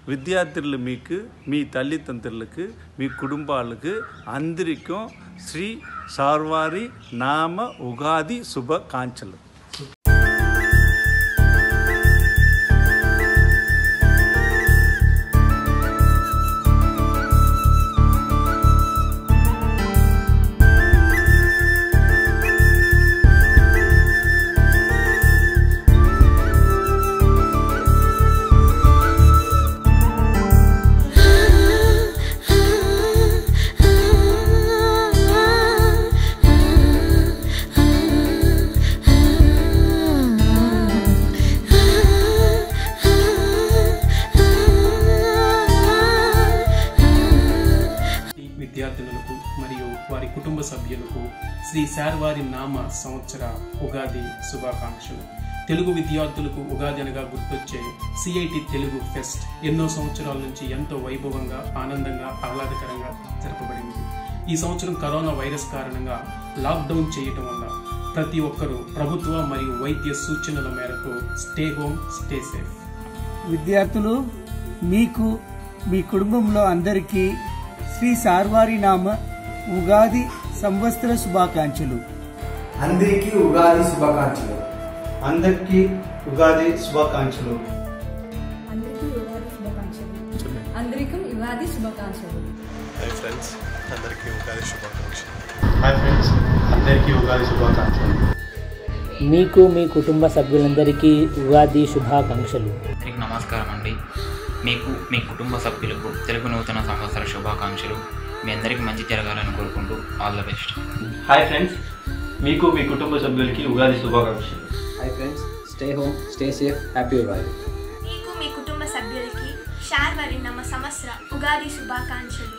విద్యార్థులు మీకు మీ తల్లిదండ్రులకు మీ కుటుంబాలకు అందరికీ శ్రీ సార్వారి నామ ఉగాది శుభాకాంక్షలు విద్యార్థినులకు మరియు వారి కుటుంబ సభ్యులకు శ్రీ శార్వారి నామ సంవత్సర ఉగాది శుభాకాంక్షలు తెలుగు విద్యార్థులకు ఉగాది అనగా గుర్తొచ్చే సిఐటి తెలుగు ఫెస్ట్ ఎన్నో సంవత్సరాల నుంచి ఎంతో వైభవంగా ఆనందంగా ఆహ్లాదకరంగా జరపబడింది ఈ సంవత్సరం కరోనా వైరస్ కారణంగా లాక్డౌన్ చేయటం వల్ల ప్రతి ఒక్కరూ ప్రభుత్వ మరియు వైద్య సూచనల మేరకు స్టే హోమ్ స్టే సేఫ్ విద్యార్థులు మీకు మీ కుటుంబంలో అందరికీ శ్రీ సార్వారి నామ ఉగాది సంవత్సర శుభాకాంక్షలు అందరికీ ఉగాది శుభాకాంక్షలు అందరికీ ఉగాది శుభాకాంక్షలు అందరికీ ఉగాది శుభాకాంక్షలు అందరికీ ఉగాది శుభాకాంక్షలు హాయ్ ఫ్రెండ్స్ అందరికీ ఉగాది శుభాకాంక్షలు హాయ్ ఫ్రెండ్స్ అందరికీ ఉగాది శుభాకాంక్షలు మీకు మీ కుటుంబ సభ్యులందరికీ ఉగాది శుభాకాంక్షలు అందరికీ నమస్కారం అండి మీకు మీ కుటుంబ సభ్యులకు తెలుగు నూతన సంవత్సర శుభాకాంక్షలు మీ అందరికీ మంచి జరగాలని కోరుకుంటూ all the best hi friends మీకు మీ కుటుంబ సభ్యులకి ఉగాది శుభాకాంక్షలు hi friends stay home stay safe happy Ugadi మీకు మీ కుటుంబ సభ్యులకి శార్వరి నమ సంవత్సర ఉగాది శుభాకాంక్షలు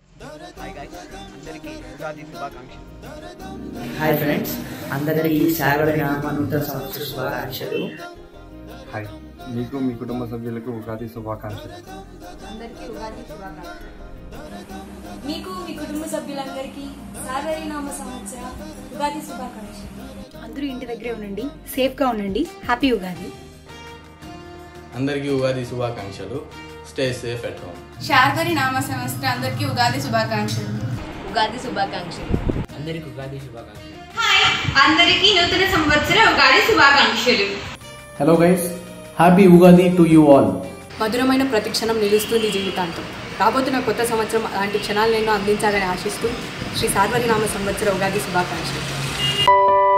హాయ్ ఫ్రెండ్స్ అందరికీ శారవరి నామ నూతన సంవత్సర శుభాకాంక్షలు హాయ్ మీకు మీ కుటుంబ సభ్యులకు ఉగాది శుభాకాంక్షలు అందరికీ ఉగాది శుభాకాంక్షలు మీకు మీ కుటుంబ సభ్యులందరికీ సార్వరి నామ సంవత్సర ఉగాది శుభాకాంక్షలు అందరూ ఇంటి దగ్గరే ఉండండి సేఫ్గా ఉండండి హ్యాపీ ఉగాది అందరికీ ఉగాది శుభాకాంక్షలు stay safe at home Sharvari నామ సంవత్సరం అందరికీ ఉగాది శుభాకాంక్షలు ఉగాది శుభాకాంక్షలు అందరికీ ఉగాది శుభాకాంక్షలు అందరికీ నూతన సంవత్సర ఉగాది శుభాకాంక్షలు hello guys happy Ugadi to you all మధురమైన ప్రతి క్షణం నిలుస్తుంది జీవితాంతం రాబోతున్న కొత్త సంవత్సరం అలాంటి క్షణాలను ఎన్నో అందించాలని ఆశిస్తూ శ్రీ సార్వరి నామ సంవత్సర ఉగాది శుభాకాంక్షలు